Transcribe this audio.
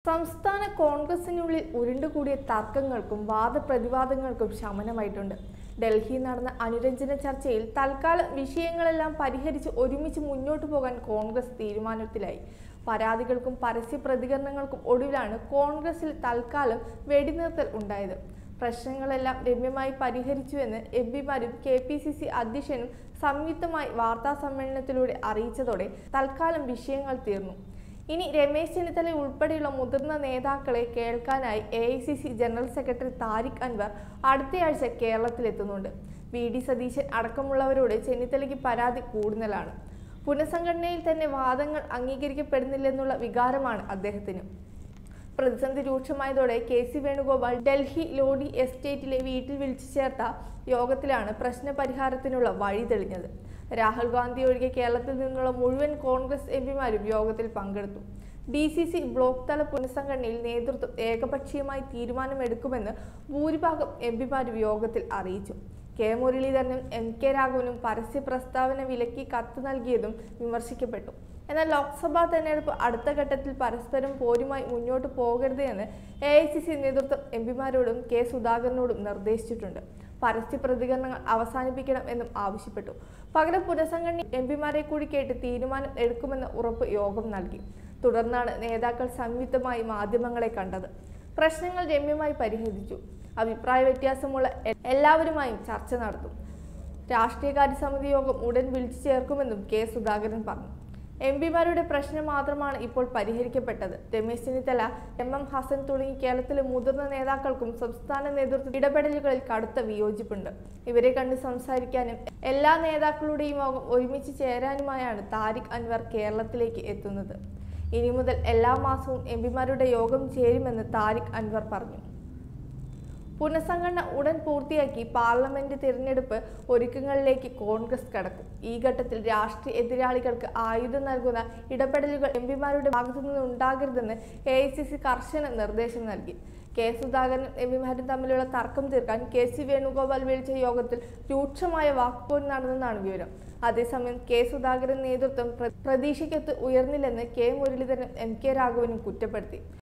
സംസ്ഥാന കോൺഗ്രസിനുള്ളിൽ ഉരുണ്ടുകൂടിയ തർക്കങ്ങൾക്കും വാദപ്രതിവാദങ്ങൾക്കും ശമനമായിട്ടുണ്ട് ഡൽഹിയിൽ നടന്ന അനുരഞ്ജന ചർച്ചയിൽ തൽക്കാലം വിഷയങ്ങളെല്ലാം പരിഹരിച്ച് ഒരുമിച്ച് മുന്നോട്ടു പോകാൻ കോൺഗ്രസ് തീരുമാനത്തിലായി പരാതികൾക്കും പരസ്യ പ്രതികരണങ്ങൾക്കും ഒടുവിലാണ് കോൺഗ്രസിൽ തൽക്കാലം വെടിനിർത്തൽ ഉണ്ടായത് പ്രശ്നങ്ങളെല്ലാം രമ്യമായി പരിഹരിച്ചുവെന്ന് എം പിമാരും കെ പി സി സി അധ്യക്ഷനും സംയുക്തമായി വാർത്താ സമ്മേളനത്തിലൂടെ അറിയിച്ചതോടെ തൽക്കാലം വിഷയങ്ങൾ തീർന്നു ഇനി രമേശ് ചെന്നിത്തല ഉൾപ്പെടെയുള്ള മുതിർന്ന നേതാക്കളെ കേൾക്കാനായി A I C C general secretary Tariq Anwar അടുത്തയാഴ്ച കേരളത്തിലെത്തുന്നുണ്ട് വി ഡി സതീശൻ അടക്കമുള്ളവരോട് ചെന്നിത്തലയ്ക്ക് പരാതി കൂടുതലാണ് പുനഃസംഘടനയിൽ തന്നെ വാദങ്ങൾ അംഗീകരിക്കപ്പെടുന്നില്ലെന്നുള്ള വികാരമാണ് അദ്ദേഹത്തിന് പ്രതിസന്ധി രൂക്ഷമായതോടെ കെ സി വേണുഗോപാൽ ഡൽഹി ലോഡി എസ്റ്റേറ്റിലെ വീട്ടിൽ വിളിച്ചു ചേർത്ത യോഗത്തിലാണ് പ്രശ്ന പരിഹാരത്തിനുള്ള വഴി തെളിഞ്ഞത് രാഹുൽ ഗാന്ധി ഒഴികെ കേരളത്തിൽ നിന്നുള്ള മുഴുവൻ കോൺഗ്രസ് എം പിമാരും യോഗത്തിൽ പങ്കെടുത്തു ഡി സി സി ബ്ലോക്ക് തല പുനഃസംഘടനയിൽ നേതൃത്വം ഏകപക്ഷീയമായി തീരുമാനമെടുക്കുമെന്ന് ഭൂരിഭാഗം എം പിമാരും യോഗത്തിൽ അറിയിച്ചു കെ മുരളീധരനും എം കെ രാഘവനും പരസ്യ പ്രസ്താവന വിലക്കി കത്ത് നൽകിയതും വിമർശിക്കപ്പെട്ടു എന്നാൽ ലോക്സഭാ തെരഞ്ഞെടുപ്പ് അടുത്ത ഘട്ടത്തിൽ പരസ്പരം പോരുമായി മുന്നോട്ട് പോകരുത് എന്ന് എ ഐ സി സി നേതൃത്വം എം പിമാരോടും കെ സുധാകരനോടും നിർദ്ദേശിച്ചിട്ടുണ്ട് പരസ്യ പ്രതികരണങ്ങൾ അവസാനിപ്പിക്കണം എന്നും ആവശ്യപ്പെട്ടു പകരം പുനഃസംഘടന എം പിമാരെ കൂടി കേട്ട് തീരുമാനം എടുക്കുമെന്ന ഉറപ്പ് യോഗം നൽകി തുടർന്നാണ് നേതാക്കൾ സംയുക്തമായി മാധ്യമങ്ങളെ കണ്ടത് പ്രശ്നങ്ങൾ രമ്യമായി പരിഹരിച്ചു അഭിപ്രായ വ്യത്യാസമുള്ള എ- എല്ലാവരുമായും ചർച്ച നടത്തും രാഷ്ട്രീയകാര്യ സമിതി യോഗം ഉടൻ വിളിച്ചു ചേർക്കുമെന്നും കെ സുധാകരൻ പറഞ്ഞു എം പിമാരുടെ പ്രശ്നം മാത്രമാണ് ഇപ്പോൾ പരിഹരിക്കപ്പെട്ടത് രമേശ് ചെന്നിത്തല എം എം ഹസൻ തുടങ്ങി കേരളത്തിലെ മുതിർന്ന നേതാക്കൾക്കും സംസ്ഥാന നേതൃത്വ ഇടപെടലുകളിൽ കടുത്ത വിയോജിപ്പുണ്ട് ഇവരെ കണ്ട് സംസാരിക്കാനും എല്ലാ നേതാക്കളുടെയും യോഗം ഒരുമിച്ച് ചേരാനുമായാണ് താരിഖ് അൻവർ കേരളത്തിലേക്ക് എത്തുന്നത് ഇനി മുതൽ എല്ലാ മാസവും എം പിമാരുടെ യോഗം ചേരുമെന്ന് താരിഖ് അൻവർ പറഞ്ഞു പുനഃസംഘടന ഉടൻ പൂർത്തിയാക്കി പാർലമെന്റ് തിരഞ്ഞെടുപ്പ് ഒരുക്കങ്ങളിലേക്ക് കോൺഗ്രസ് കടക്കും ഈ ഘട്ടത്തിൽ രാഷ്ട്രീയ എതിരാളികൾക്ക് ആയുധം നൽകുന്ന ഇടപെടലുകൾ എം പിമാരുടെ ഭാഗത്തു നിന്ന് ഉണ്ടാകരുതെന്ന് എ ഐ സി സി കർശന നിർദ്ദേശം നൽകി കെ സുധാകരനും എം പിമാരും തമ്മിലുള്ള തർക്കം തീർക്കാൻ കെ സി വേണുഗോപാൽ വിളിച്ച യോഗത്തിൽ രൂക്ഷമായ വാക്കുപോര് നടന്നെന്നാണ് വിവരം അതേസമയം കെ സുധാകരൻ നേതൃത്വം പ്ര- പ്രതീക്ഷയ്ക്കൊത്ത് ഉയർന്നില്ലെന്ന് കെ മുരളീധരൻ എം കെ രാഘവനും കുറ്റപ്പെടുത്തി